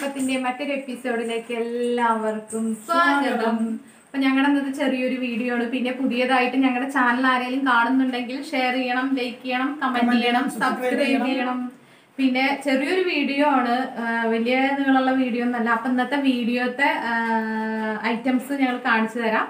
കുടുംബത്തിന്റെ മറ്റൊരു എപ്പിസോഡിലേക്ക് എല്ലാവർക്കും സ്വാഗതം അപ്പൊ ഞങ്ങളുടെ ഇന്നത്തെ ചെറിയൊരു വീഡിയോ ആണ് പിന്നെ പുതിയതായിട്ട് ഞങ്ങളുടെ ചാനൽ ആരെങ്കിലും കാണുന്നുണ്ടെങ്കിൽ ഷെയർ ചെയ്യണം ലൈക്ക് ചെയ്യണം കമന്റ് ചെയ്യണം സബ്സ്ക്രൈബ് ചെയ്യണം പിന്നെ ചെറിയൊരു വീഡിയോ ആണ് ആ, വലിയ നീളമുള്ള വീഡിയോ ഒന്നല്ല അപ്പൊ ഇന്നത്തെ വീഡിയോത്തെ ഐറ്റംസ് ഞങ്ങൾ കാണിച്ചു തരാം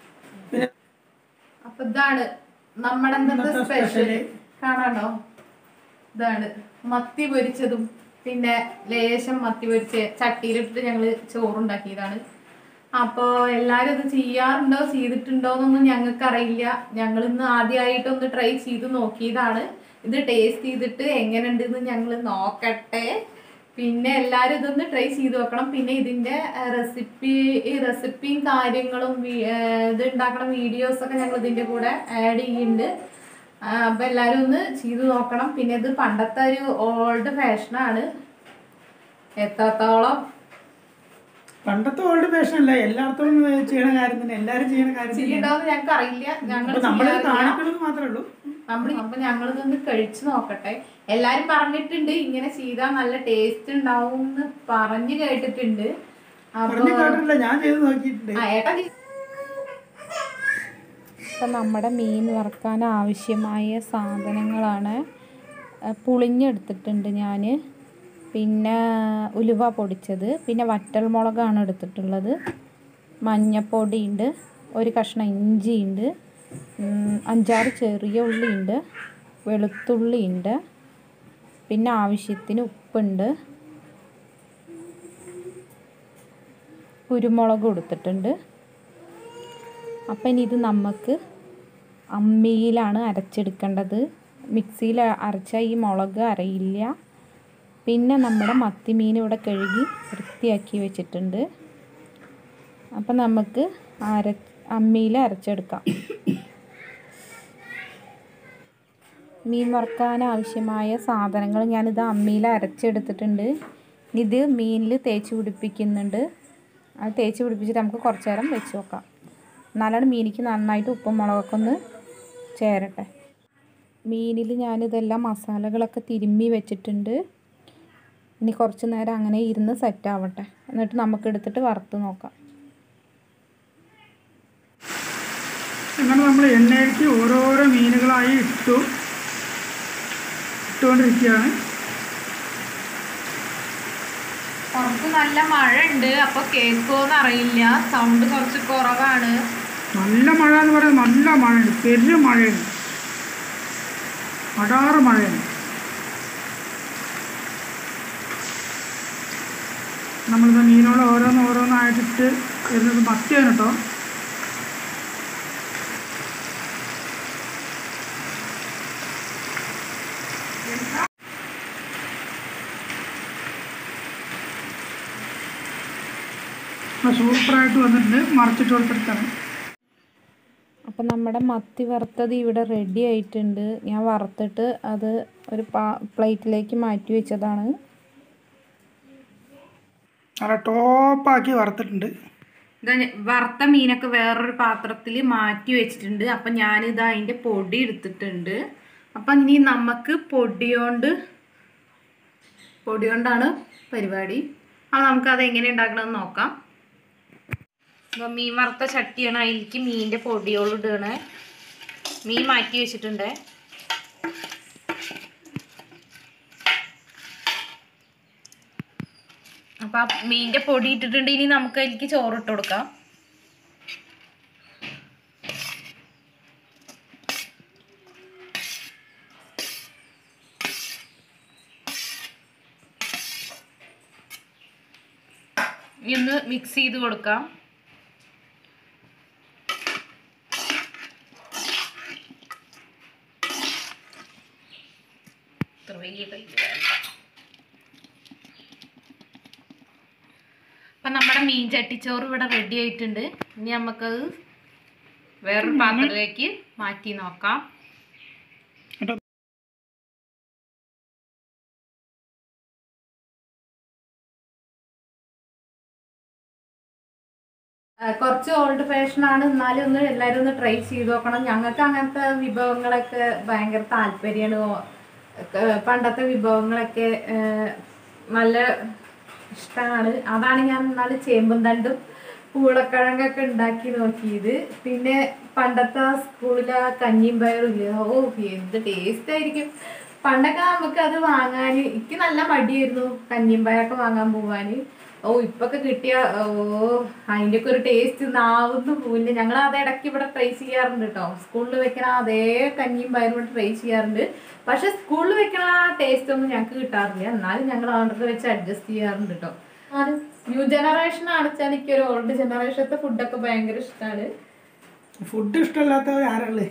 അപ്പൊ ഇതാണ് നമ്മുടെ ഇന്നത്തെ സ്പെഷ്യൽ കാണാണ്ടോ ഇതാണ് മത്തി പൊരിച്ചതും പിന്നെ ലേശം മത്തി പൊരിച്ച് ചട്ടിയിലിട്ടിട്ട് ഞങ്ങള് ചോറുണ്ടാക്കിയതാണ് അപ്പോൾ എല്ലാവരും ഇത് ചെയ്യാറുണ്ടോ ചെയ്തിട്ടുണ്ടോ എന്നൊന്നും ഞങ്ങൾക്ക് അറിയില്ല ഞങ്ങൾ ഇന്ന് ആദ്യമായിട്ടൊന്ന് ട്രൈ ചെയ്ത് നോക്കിയതാണ് ഇത് ടേസ്റ്റ് ചെയ്തിട്ട് എങ്ങനെയുണ്ട് എന്ന് ഞങ്ങൾ നോക്കട്ടെ പിന്നെ എല്ലാവരും ഇതൊന്ന് ട്രൈ ചെയ്ത് നോക്കണം പിന്നെ ഇതിൻ്റെ റെസിപ്പി ഈ റെസിപ്പിയും കാര്യങ്ങളും വി- ഏർ ഇത് ഉണ്ടാക്കുന്ന വീഡിയോസ് ഒക്കെ ഞങ്ങൾ ഇതിൻ്റെ കൂടെ ആഡ് ചെയ്യുന്നുണ്ട് ആ, അപ്പൊ എല്ലാരും ഒന്ന് ചെയ്തു നോക്കണം പിന്നെ ഇത് പണ്ടത്തെ ഒരു ഓൾഡ് ഫാഷനാണ് എത്രത്തോളം പണ്ടത്തെ ഓൾഡ് ഫാഷൻ അല്ല എല്ലായിടത്തും ചെയ്യണ കാര്യം തന്നെ എല്ലാരും ചെയ്യണ കാര്യം തന്നെ ചെയ്യണ്ടോന്ന് ഞങ്ങൾക്ക് അറിയില്ല ഞങ്ങൾ അപ്പൊ നമ്മളിത് കാണിക്കണമെന്ന് മാത്രമേ ഉള്ളൂ നമ്മൾ അപ്പൊ ഞങ്ങൾ ഇതൊന്ന് കഴിച്ചു നോക്കട്ടെ എല്ലാരും പറഞ്ഞിട്ടുണ്ട് ഇങ്ങനെ ചെയ്താൽ നല്ല ടേസ്റ്റ് ഉണ്ടാവും എന്ന് പറഞ്ഞു കേട്ടിട്ടുണ്ട് അപ്പൊ പറഞ്ഞു കേട്ടിട്ടില്ല ഞാൻ ചെയ്ത് നോക്കിയിട്ടുണ്ട് ആ ഏട്ടാ ചെയ്- ഇപ്പം നമ്മുടെ മീൻ വറുക്കാൻ ആവശ്യമായ സാധനങ്ങളാണ് അഹ് പുളിഞ്ഞെടുത്തിട്ടുണ്ട് ഞാൻ പിന്നെ ഉലുവ പൊടിച്ചത് പിന്നെ വറ്റൽമുളകാണ് എടുത്തിട്ടുള്ളത് മഞ്ഞപ്പൊടി ഉണ്ട് ഒരു കഷ്ണം ഇഞ്ചി ഉണ്ട് ഉം, അഞ്ചാറ് ചെറിയ ഉള്ളി ഉണ്ട് വെളുത്തുള്ളി ഉണ്ട് പിന്നെ ആവശ്യത്തിന് ഉപ്പുണ്ട് കുരുമുളക് കൊടുത്തിട്ടുണ്ട് അപ്പം ഇനി ഇത് നമുക്ക് അമ്മിയിലാണ് അരച്ചെടുക്കേണ്ടത് മിക്സിയിൽ അരച്ചാൽ ഈ മുളക് അരയില്ല പിന്നെ നമ്മുടെ മത്തിമീൻ ഇവിടെ കഴുകി വൃത്തിയാക്കി വെച്ചിട്ടുണ്ട് അപ്പം നമുക്ക് അര അമ്മിയിൽ അരച്ചെടുക്കാം മീൻ വറുക്കാൻ ആവശ്യമായ സാധനങ്ങൾ ഞാനിത് അമ്മിയിൽ അരച്ചെടുത്തിട്ടുണ്ട് ഇത് മീനിൽ തേച്ച് പിടിപ്പിക്കുന്നുണ്ട് അത് തേച്ച് പിടിപ്പിച്ചിട്ട് നമുക്ക് കുറച്ച് നേരം വെച്ച് നോക്കാം എന്നാലാണ് മീനിക്ക് നന്നായിട്ട് ഉപ്പും മുളകൊക്കെ ഒന്ന് ചേരട്ടെ മീനിൽ ഞാനിതെല്ലാം മസാലകളൊക്കെ തിരുമ്മി വെച്ചിട്ടുണ്ട് ഇനി കുറച്ച് നേരം അങ്ങനെ ഇരുന്ന് സെറ്റ് ആവട്ടെ എന്നിട്ട് നമുക്ക് എടുത്തിട്ട് വറുത്ത് നോക്കാം അങ്ങനെ നമ്മൾ എണ്ണയിലേക്ക് ഓരോരോ മീനുകളായി ഇട്ടു ഇട്ടുകൊണ്ടിരിക്കുകയാണ് പുറത്ത് നല്ല മഴ ഉണ്ട് അപ്പൊ കേൾക്കുമോന്ന് അറിയില്ല സൗണ്ട് കുറച്ച് കുറവാണ് നല്ല മഴ എന്ന് പറയുന്നത് നല്ല മഴയാണ് പെരും മഴയാണ് അടാറ് മഴയാണ് നമ്മളിത് മീനുകൾ ഓരോന്ന് ഓരോന്നായിട്ടിട്ട് വരുന്നത് മത്തിയാണ് കേട്ടോ സൂപ്പറായിട്ട് വന്നിട്ടുണ്ട് മറിച്ചിട്ട് കൊടുത്തിട്ടാണ് അപ്പം നമ്മുടെ മത്തി വറുത്തത് ഇവിടെ റെഡി ആയിട്ടുണ്ട് ഞാൻ വറുത്തിട്ട് അത് ഒരു പാ പ്ലേറ്റിലേക്ക് മാറ്റി വെച്ചതാണ് നല്ല ടോപ്പാക്കി വറുത്തിട്ടുണ്ട് ഇത് വറുത്ത മീനൊക്കെ വേറൊരു പാത്രത്തിൽ മാറ്റി വെച്ചിട്ടുണ്ട് അപ്പം ഞാനിത് അതിൻ്റെ പൊടി എടുത്തിട്ടുണ്ട് അപ്പം ഇനി നമുക്ക് പൊടി കൊണ്ട് പൊടി കൊണ്ടാണ് പരിപാടി അപ്പം നമുക്കത് എങ്ങനെ ഉണ്ടാക്കണമെന്ന് നോക്കാം അപ്പം മീൻ വറുത്ത ചട്ടിയാണ് അതിലേക്ക് മീനിൻ്റെ പൊടിയോട് ഇടണേ മീൻ മാറ്റി വെച്ചിട്ടുണ്ട് അപ്പം ആ മീനിൻ്റെ പൊടി ഇട്ടിട്ടുണ്ട് ഇനി നമുക്ക് അതിലേക്ക് ചോറിട്ട് കൊടുക്കാം ഇനി ഒന്ന് മിക്സ് ചെയ്ത് കൊടുക്കാം ഇത്ര വലിയ കൈ വേണ്ട അപ്പം നമ്മുടെ മീൻ ചട്ടിച്ചോറ് ഇവിടെ റെഡി ആയിട്ടുണ്ട് ഇനി നമുക്കത് വേറൊരു പാത്രത്തിലേക്ക് മാറ്റി നോക്കാം കുറച്ച് ഓൾഡ് ഫാഷൻ ആണ് എന്നാലും ഒന്ന് എല്ലാവരും ഒന്ന് ട്രൈ ചെയ്ത് നോക്കണം ഞങ്ങൾക്ക് അങ്ങനത്തെ വിഭവങ്ങളൊക്കെ ഭയങ്കര താല്പര്യമാണ് പണ്ടത്തെ വിഭവങ്ങളൊക്കെ ഏഹ്, നല്ല ഇഷ്ടമാണ് അതാണ് ഞാൻ നാളെ ചേമ്പും തണ്ടും പൂളക്കിഴങ്ങൊക്കെ ഉണ്ടാക്കി നോക്കിയത് പിന്നെ പണ്ടത്തെ സ്കൂളിലെ കഞ്ഞിയും പയറും ഇല്ലേ ഓ എന്ത് ടേസ്റ്റ് ആയിരിക്കും പണ്ടൊക്കെ നമുക്ക് അത് വാങ്ങാൻ എനിക്ക് നല്ല മടിയായിരുന്നു കഞ്ഞിയും പയറൊക്കെ വാങ്ങാൻ പോവാൻ ഓ ഇപ്പൊക്കെ കിട്ടിയ ഓ അതിൻ്റെ ഒക്കെ ഒരു ടേസ്റ്റ് നാവുന്നു പോവില്ല ഞങ്ങൾ അത് ഇടയ്ക്ക് ഇവിടെ ട്രൈ ചെയ്യാറുണ്ട് കേട്ടോ സ്കൂളിൽ വെക്കണ അതേ കഞ്ഞിയും പയറും ഇവിടെ ട്രൈ ചെയ്യാറുണ്ട് പക്ഷെ സ്കൂളിൽ വെക്കണ ആ ടേസ്റ്റ് ഒന്നും ഞങ്ങൾക്ക് കിട്ടാറില്ല എന്നാലും ഞങ്ങൾ അവിടെ വെച്ച് അഡ്ജസ്റ്റ് ചെയ്യാറുണ്ട് കേട്ടോ ന്യൂ ജനറേഷൻ ആണെച്ചാൽ എനിക്ക് ഒരു ഓൾഡ് ജനറേഷനത്തെ ഫുഡൊക്കെ ഭയങ്കര ഇഷ്ടമാണ് ഫുഡ് ഇഷ്ടമില്ലാത്തവർ ആരല്ലേ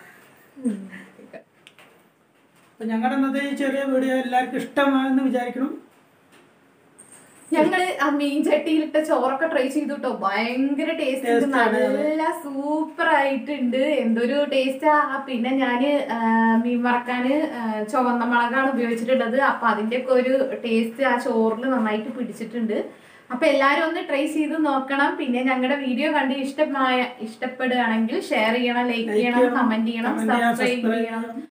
അപ്പൊ ഞങ്ങളുടെ ഇന്നത്തെ ഈ ചെറിയ വീഡിയോ എല്ലാവർക്കും ഇഷ്ടമാണെന്ന് വിചാരിക്കണം ഞങ്ങള് ആ മീൻ ചട്ടിയിലിട്ട ചോറൊക്കെ ട്രൈ ചെയ്തു കേട്ടോ ഭയങ്കര ടേസ്റ്റ് Taste ആണ്. നല്ല സൂപ്പർ ആയിട്ടുണ്ട് എന്തൊരു ടേസ്റ്റാ പിന്നെ ഞാന് ആ, മീൻ വറക്കാന് ആ, ചുവന്ന മുളകാണ് ഉപയോഗിച്ചിട്ടുള്ളത് അപ്പൊ അതിന്റെ ഒക്കെ ഒരു ടേസ്റ്റ് ആ ചോറിൽ നന്നായിട്ട് പിടിച്ചിട്ടുണ്ട് അപ്പൊ എല്ലാരും ഒന്ന് ട്രൈ ചെയ്ത് നോക്കണം പിന്നെ ഞങ്ങളുടെ വീഡിയോ കണ്ട് ഇഷ്ടമായ ഇഷ്ടപ്പെടുകയാണെങ്കിൽ ഷെയർ ചെയ്യണം ലൈക്ക് Like ചെയ്യണം ചെയ്യണം, കമന്റ് ചെയ്യണം comment ചെയ്യണം, സബ്സ്ക്രൈബ് subscribe ചെയ്യണം ചെയ്യണം.